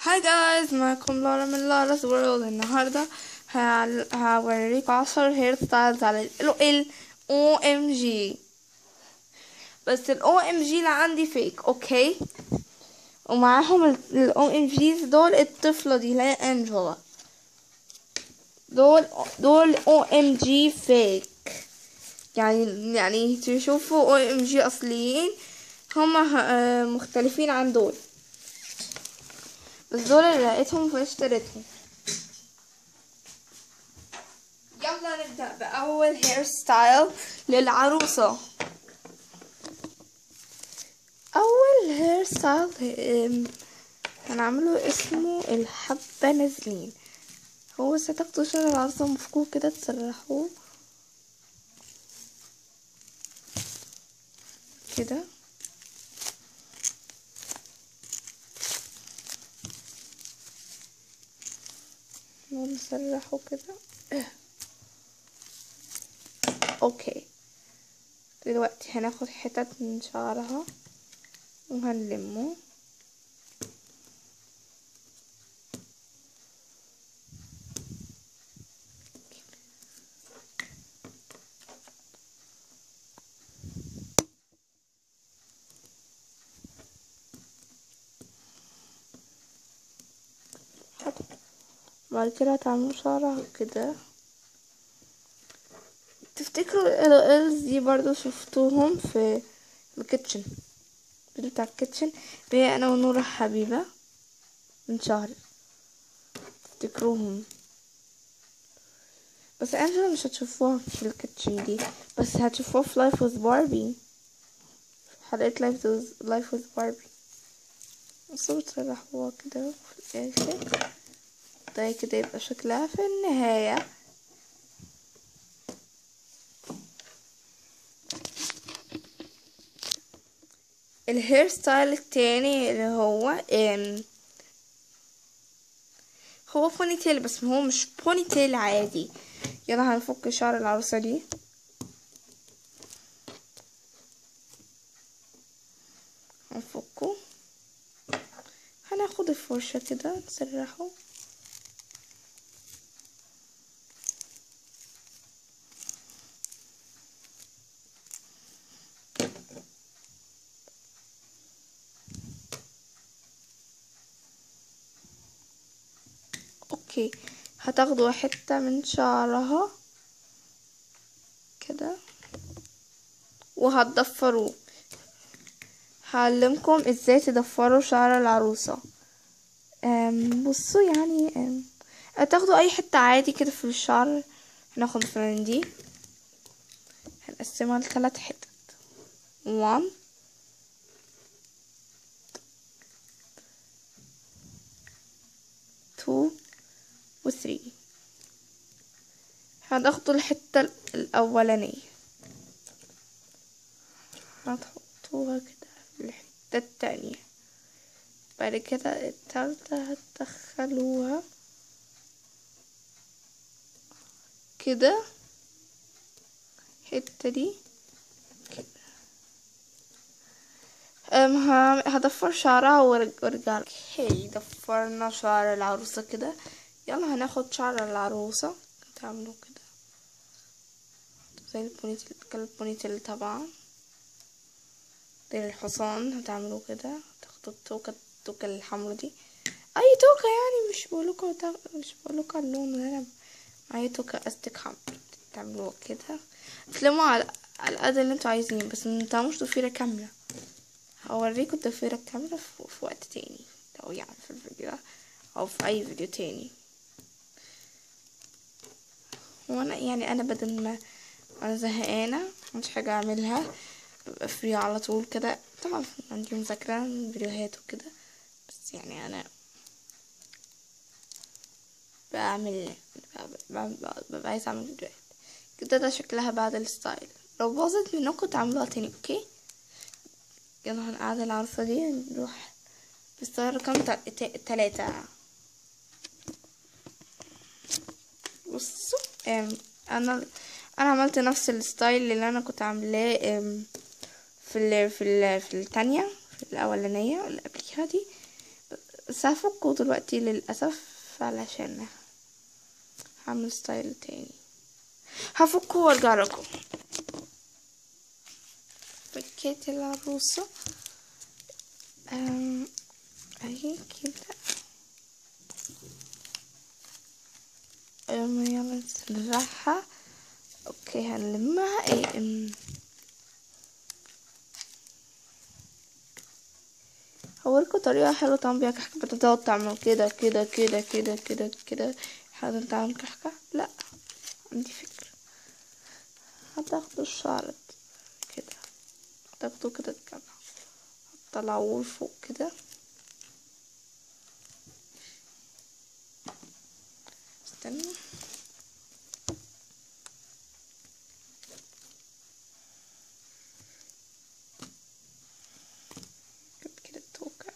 هاي جايز معكم لارا من لارا وورلد النهاردة هعل- هوريكم عشر هير ستايلز على ال او ام جي بس ال او ام جي اللي عندي فيك اوكي ومعاهم ال او ام جيز دول الطفلة دي اللي هي انجела دول دول او ام جي فيك يعني يعني تشوفوا او ام جي اصليين هما آه، مختلفين عن دول بس دول اللي لقيتهم فاشتريتهم يلا نبدأ بأول هير ستايل للعروسة أول هير ستايل ام، هنعمله اسمه الحبة نازلين هو بس هتاخدوا شعر العروسة مفكوك كده تسرحوه كده ونسرحه كده اوكي دلوقتي هناخد حتت من شعرها وهنلمه بعد كده هتعملوا شعرها كده تفتكروا ال ال دي برضو شفتوهم في الكيتشن الفيديو بتاع الكيتشن بيه انا ونورة حبيبة من شهر تفتكروهم بس انجلا مش هتشوفوها في الكيتشن دي بس هتشوفوها في لايف وذ باربي حلقة لايف وذ لايف وذ باربي بس بتسرحوها كده في الاخر ده كده يبقى شكلها في النهاية الهير ستايل التاني اللي هو ام هو بوني تيل بس هو مش بوني تيل عادي يلا هنفك شعر العروسة دي هنفكه هناخد الفرشة كده نسرحه اوكي هتاخدوا حتة من شعرها كده وهتضفروه هعلمكم ازاي تضفروا شعر العروسة أم بصوا يعني أم هتاخدوا اي حتة عادي كده في الشعر هناخد مثلا دي هنقسمها لثلاث حتت one two وثري هناخدوا الحتة الأولانية هتحطوها كده في الحتة التانية بعد كده التالتة هتدخلوها كده الحتة دي كده أم ه- هضفر شعرها وارج- وارجع اوكي ضفرنا شعر العروسة كده يلا هناخد شعر العروسة تعملوا كده زي البونيتيل كل البونيتيل طبعا زي الحصان هتعملوا كده تاخدوا التوكة التوكة الحمرا دي اي توكة يعني مش بقولكوا تا- مش بقولكوا اللون انا معايا توكة استك حمرا تعملوها كده تلموا على على قد اللي انتوا عايزين بس متعملوش ضفيرة كاملة هوريكم الضفيرة الكاملة في, في وقت تاني لو يعني في الفيديو ده او في اي فيديو تاني وانا يعني انا بدل ما انا زهقانة مش حاجة اعملها ببقى فري على طول كده طبعا عندي مذاكرة من فيديوهات وكده بس يعني انا بعمل ببقى ببقى عايزة اعمل فيديوهات كده ده شكلها بعد الستايل لو باظت منكم تعملوها تاني اوكي يلا هنقعد العروسة دي نروح بالستايل رقم تا- تا- تلاتة بصوا ام، انا انا عملت نفس الستايل اللي انا كنت عاملاه ام، في ال في ال في التانية في الاولانية اللي قبليها دي بس هفكه دلوقتي للأسف علشان هعمل ستايل تاني هفكه وارجع لكم فكيت العروسة أم، اهي كده أم، يلا نسرحها اوكي هنلمها ايه أم. هوريكم طريقة حلوة تعمل بيها كحكة بدل تقعد تعمل كده كده كده كده كده كده لحد تعمل كحكة لا عندي فكرة هتاخدوا الشعر كده هتاخدوه كده تجمع هتطلعوه فوق كده استنى جبت كده التوكة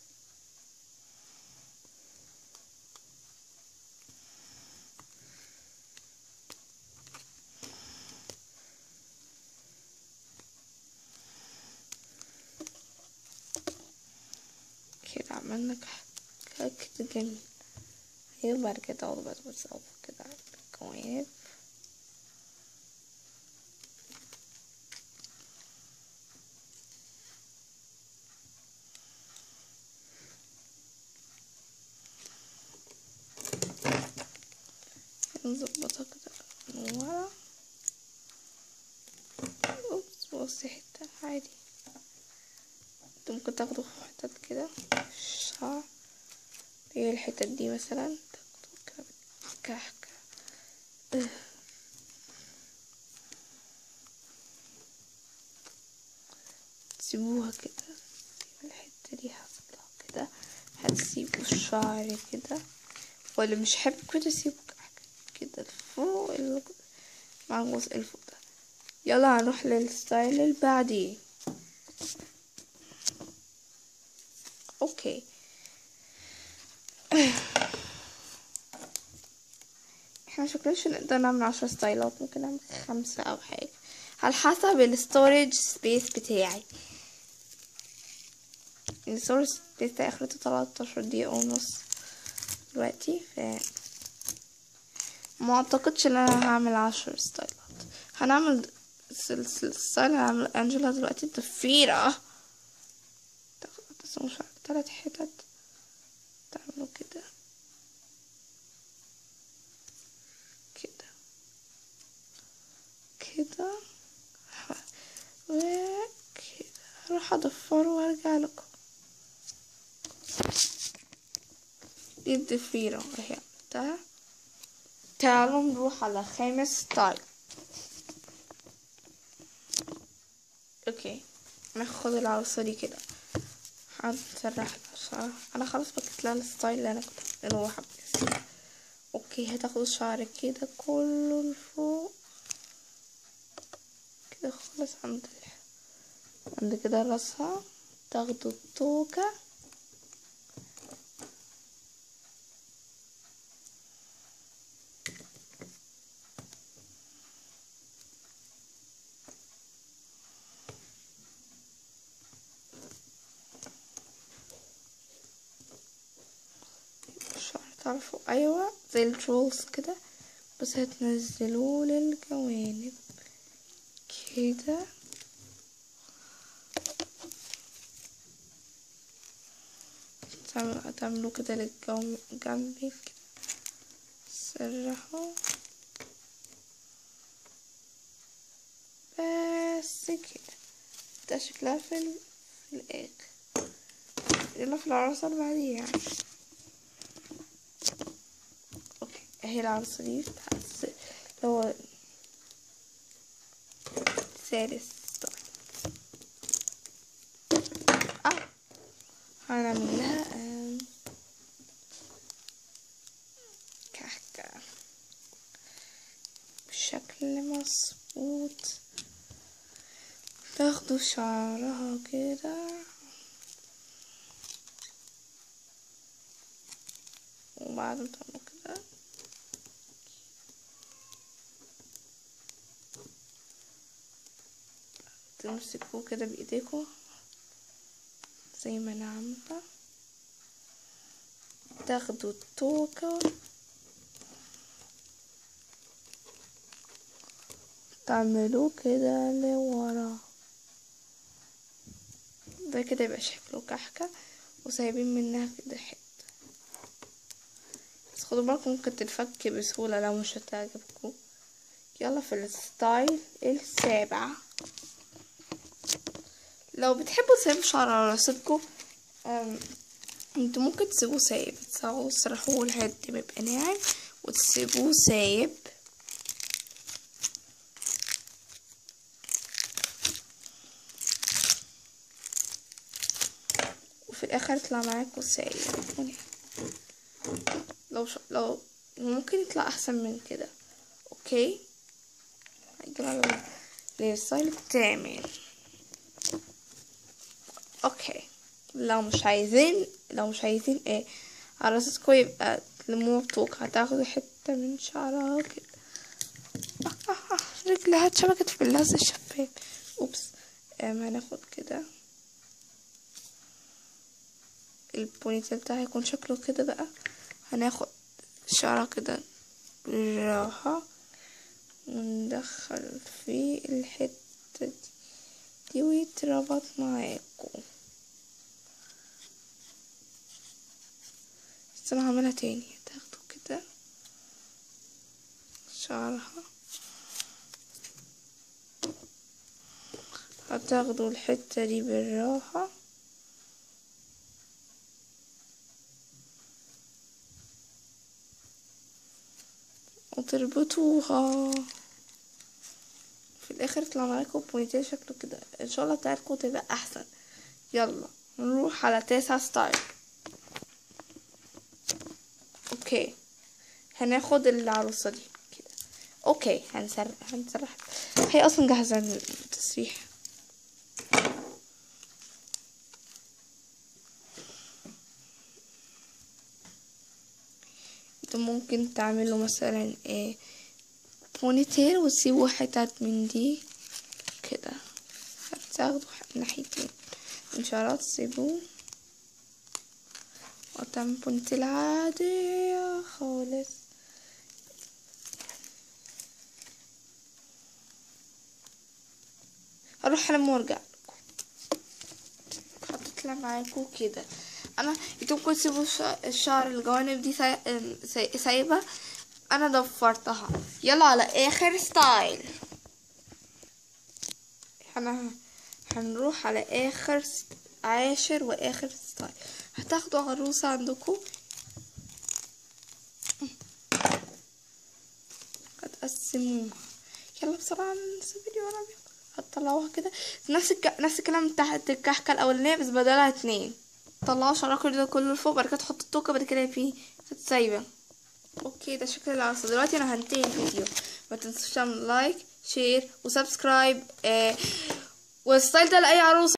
كده عملنا كحكة كده جميل ايوه بعد كده اقعد بس بس كده الجوانب نظبطها كده من ورا اوبس بصي حتة عادي انتوا ممكن تاخدوا حتت كده في الشعر هي الحتت دي مثلا تاخدوا كده كحكة تسيبوها كده تسيبوا الحتة دي هتطلع كده هتسيبوا الشعر كده ولا مش حابب كده سيبوا كحكة كده لفوق ال- مع الجزء اللي فوق ده يلا هنروح للستايل اللي بعديه اوكي احنا شكلش نقدر نعمل عشر ستايلات ممكن نعمل خمسة او حاجة على حسب الستورج سبيس بتاعي الستورج سبيس بتاعي اخرته تلاتاشر دقيقة ونص دلوقتي ف ما اعتقدش ان انا هعمل عشر ستايلات هنعمل س- س- الستايل هنعمل انجلا دلوقتي ضفيرة تقسموا شعر تلات حتت تعملوا كده كده كده وكده هروح اضفره وارجع لكم دي الضفيرة اهي عملتها تعالوا نروح على خامس ستايل اوكي ناخد العروسة دي كده هنسرح لها شعر انا خلاص بكت لها الستايل اللي انا كنت عامله وحبيت اوكي هتاخدوا الشعر كده كله لفوق كده خالص عند ال... عند كده راسها تاخدوا التوكة الشعر تعرفوا ايوه زي الترولز كده بس هتنزلوه للجوانب كده تعملوا هتعملوا كده للجنب كده سرحوا بس كده ده شكلها في, ال... في الاخر يلا في العروسة اللي بعديها يعني اوكي اهي العروسة دي بتاعت الس- اللي هو سادس ستايل اه هنعمل لها آم، كحكة بشكل مظبوط تاخدوا شعرها كده وبعد ما تعملوا كده تمسكوه كده بايديكوا زي ما انا عامله هتاخدوا التوكة تعملوه كده لورا ده كده يبقى شكله كحكة وسايبين منها كده حتة بس خدوا بالكم ممكن تتفك بسهولة لو مش هتعجبكم يلا في الستايل السابع لو بتحبوا تسيبوا شعر على راسكم انتوا ممكن تسيبوه سايب تسرحوه تسرحوه لحد ما يبقى ناعم وتسيبوه سايب وفي الاخر يطلع معاكم سايب لو ش... لو ممكن يطلع احسن من كده اوكي هنجيب على الستايل التامن اوكي لو مش عايزين لو مش عايزين ايه على راسكم يبقى تلموه بطوق هتاخدوا حتة من شعرها كده آه آه آه رجلها اتشبكت في اللزق الشفاف اوبس آم هناخد كده البونيتيل بتاعي هيكون شكله كده بقى هناخد شعرها كده بالراحة وندخل في الحتة دي دي ويتربط معاكم بس انا هعملها تاني تاخدوا كده شعرها هتاخدوا الحتة دي بالراحة وتربطوها في الاخر يطلع معاكم بونيتيل شكله كده ان شاء الله بتاعتكم تبقى احسن يلا نروح على تاسع ستايل اوكي هناخد العروسة دي كده اوكي هنسرح هنسرح هي اصلا جاهزة للتسريح انتوا ممكن تعملوا مثلا ايه بونيتيل وتسيبوا حتت من دي كده هتاخدوا ناحيتين انشارات تسيبوه وتعمل بونيتيل عادية خالص هروح الم وارجع لكم هتطلع معاكم كده انا انتوا ممكن تسيبوا الشعر الجوانب دي ساي... سايبه انا ضفرتها يلا على اخر ستايل احنا هنروح على اخر عاشر واخر ستايل هتاخدوا عروسة عندكم هتقسموها يلا بسرعة نسيب الفيديو وانا هتطلعوها كده نفس الك... نفس الكلام بتاعت الكحكة الأولانية بس بدلها اتنين طلعوا شعركم ده كله لفوق بعد كده تحطوا التوكة بعد كده فيه سايبة اوكي ده شكل العروسة دلوقتي انا هنتهي الفيديو ما تنسوش تعملوا لايك شير وسبسكرايب آه والستايل ده لأي عروسة